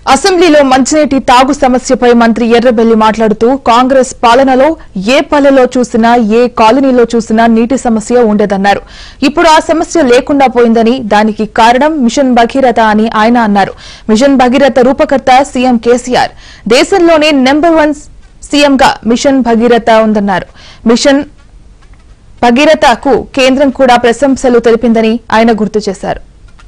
అసెంబ్లీలో మంచినీటి తాగు సమస్యపై మంత్రి ఎర్రబెల్లి మాట్లాడుతూ కాంగ్రెస్ పాలనలో ఏ పల్లెలో చూసినా ఏ కాలనీలో చూసినా నీటి సమస్య ఉండేదన్నారు ఇప్పుడు ఆ సమస్య లేకుండా పోయిందని దానికి కారణం మిషన్ భగీరథ అని ఆయన అన్నారు మిషన్ భగీరథ రూపకర్త సీఎం కేసీఆర్ దేశంలోనే నెంబర్ వన్ సీఎంగా మిషన్ భగీరథ ఉందన్నారు మిషన్ భగీరథకు కేంద్రం కూడా ప్రశంసలు తెలిపిందని ఆయన గుర్తు చేశారు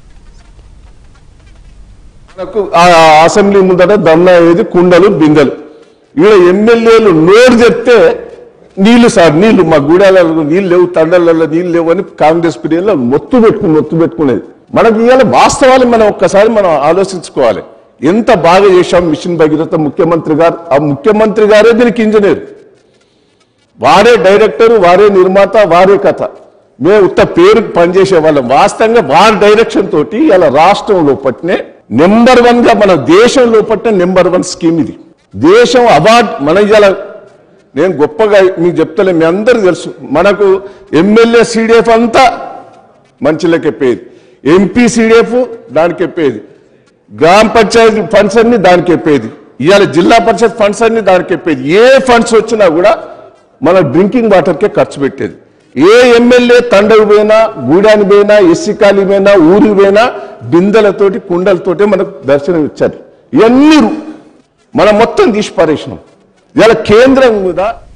మనకు ఆ అసెంబ్లీ ముందట ధర్నా అయ్యేది కుండలు బిందెలు ఈడ ఎమ్మెల్యేలు నోరు చెప్తే నీళ్లు సార్ నీళ్లు మా గూడాలలో నీళ్ళు లేవు తండలలో నీళ్లు లేవు అని కాంగ్రెస్ పీరియడ్లో మొత్తు పెట్టుకుని మొత్తు పెట్టుకునేది మనకి ఇవాళ వాస్తవాలు మనం ఒక్కసారి మనం ఆలోచించుకోవాలి ఎంత బాగా చేశాం మిషన్ భగీరథ ముఖ్యమంత్రి గారు ఆ ముఖ్యమంత్రి గారే దీనికి ఇంజనీర్ వారే డైరెక్టర్ వారే నిర్మాత వారే కథ మేము ఉత్త పేరు పనిచేసే వాళ్ళం వాస్తవంగా వారి డైరెక్షన్ తోటి ఇలా రాష్ట్రంలో పట్టినే నెంబర్ వన్ గా మన దేశంలో పట్టిన నెంబర్ వన్ స్కీమ్ ఇది దేశం అవార్డ్ మన ఇలా నేను గొప్పగా మీకు చెప్తలే మీ అందరికీ తెలుసు మనకు ఎమ్మెల్యే సీడీఎఫ్ అంతా మంచిలోకి ఎప్పేది ఎంపీ సీడీఎఫ్ దానికి ఎప్పేది గ్రామ పంచాయతీ ఫండ్స్ అన్ని దానికి ఎప్పేది ఇవాళ జిల్లా పరిషత్ ఫండ్స్ అన్ని దానికి ఎప్పేది ఏ ఫండ్స్ వచ్చినా కూడా మన డ్రింకింగ్ వాటర్కే ఖర్చు పెట్టేది ఏ ఎమ్మెల్యే తండకు పోయినా గూడానికి పోయినా ఎస్సీ కాలనీ పోయినా ఊరికి పోయినా బిందెలతోటి కుండలతోటి మనకు దర్శనం ఇచ్చారు ఇవన్నీ మనం మొత్తం తీసి పారేసినాం ఇవాళ కేంద్రం మీద